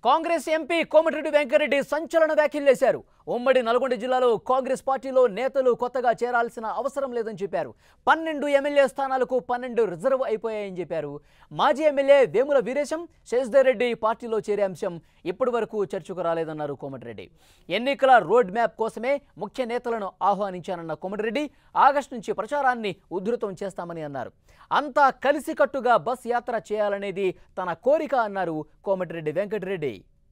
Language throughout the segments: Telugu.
కాంగ్రెస్ ఎంపీ కోమటిరెడ్డి వెంకరెడ్డి సంచలన వ్యాఖ్యలు చేశారు ఉమ్మడి నల్గొండ జిల్లాలో కాంగ్రెస్ పార్టీలో నేతలు కొత్తగా చేరాల్సిన అవసరం లేదని చెప్పారు పన్నెండు ఎమ్మెల్యే స్థానాలకు పన్నెండు రిజర్వ్ అయిపోయాయని చెప్పారు మాజీ ఎమ్మెల్యే వేముల వీరేశం శశిధర్ రెడ్డి పార్టీలో చేరే అంశం ఇప్పటి వరకు చర్చకు రాలేదన్నారు కోమటిరెడ్డి ఎన్నికల రోడ్ మ్యాప్ కోసమే ముఖ్య నేతలను ఆహ్వానించానన్న కోమటిరెడ్డి ఆగస్టు నుంచి ప్రచారాన్ని ఉధృతం చేస్తామని అన్నారు అంతా కలిసికట్టుగా బస్ యాత్ర చేయాలనేది తన కోరిక అన్నారు కోమటిరెడ్డి వెంకటరెడ్డి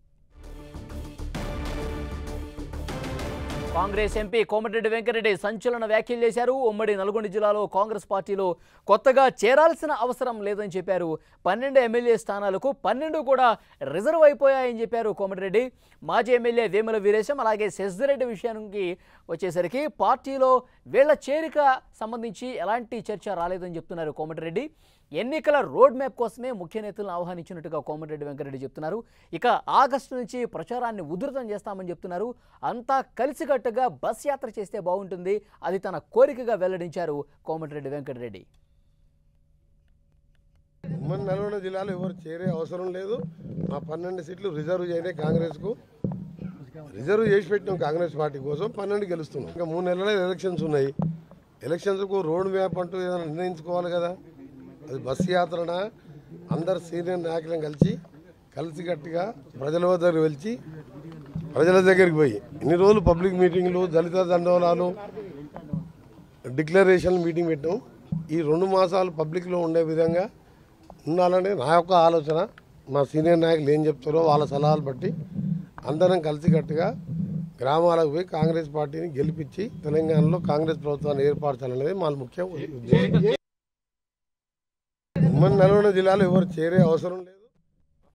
కాంగ్రెస్ ఎంపీ కోమటిరెడ్డి వెంకరెడ్డి సంచలన వ్యాఖ్యలు చేశారు ఉమ్మడి నల్గొండ జిల్లాలో కాంగ్రెస్ పార్టీలో కొత్తగా చేరాల్సిన అవసరం లేదని చెప్పారు పన్నెండు ఎమ్మెల్యే స్థానాలకు పన్నెండు కూడా రిజర్వ్ అయిపోయాయని చెప్పారు కోమటిరెడ్డి మాజీ ఎమ్మెల్యే వేముల వీరేశం అలాగే శశిరెడ్డి విషయానికి వచ్చేసరికి పార్టీలో వీళ్ల చేరిక సంబంధించి ఎలాంటి చర్చ రాలేదని చెప్తున్నారు కోమటిరెడ్డి ఎన్నికల రోడ్ మ్యాప్ కోసమే ముఖ్య నేతలను ఆహ్వానించినట్టుగా కోమటిరెడ్డి వెంకరెడ్డి చెప్తున్నారు ఇక ఆగస్టు నుంచి ప్రచారాన్ని ఉధృతం చేస్తామని చెప్తున్నారు అంతా కలిసికట్టుగా బస్ యాత్ర చేస్తే బాగుంటుంది అది తన కోరికగా వెల్లడించారు కోమటిరెడ్డి వెంకటరెడ్డి ఉమ్మడి నల్గొండ జిల్లాలో ఎవరు చేరే అవసరం లేదు మా పన్నెండు సీట్లు రిజర్వ్ చేయడే కాంగ్రెస్కు రిజర్వ్ చేసి పెట్టినాం కాంగ్రెస్ పార్టీ కోసం పన్నెండు గెలుస్తున్నాం ఇంకా మూడు నెలల ఎలక్షన్స్ ఉన్నాయి ఎలక్షన్స్కు రోడ్ మ్యాప్ అంటూ ఏదైనా నిర్ణయించుకోవాలి కదా అది బస్సు యాత్రన అందరు సీనియర్ నాయకులను కలిసి కలిసికట్టుగా ప్రజల వద్దకు వెలిచి ప్రజల దగ్గరికి పోయి ఇన్ని రోజులు పబ్లిక్ మీటింగ్లు దళిత దండోలాలు డిక్లరేషన్ మీటింగ్ పెట్టాం ఈ రెండు మాసాలు పబ్లిక్లో ఉండే విధంగా ఉండాలని నా యొక్క ఆలోచన మా సీనియర్ నాయకులు ఏం చెప్తారో వాళ్ళ సలహాలు బట్టి అందరం కలిసికట్టుగా గ్రామాలకు పోయి కాంగ్రెస్ పార్టీని గెలిపించి తెలంగాణలో కాంగ్రెస్ ప్రభుత్వాన్ని ఏర్పరచాలనేది మా ముఖ్య ఉద్దేశం ఉమ్మడి నల్గొండ జిల్లాలో ఎవరు చేరే అవసరం లేదు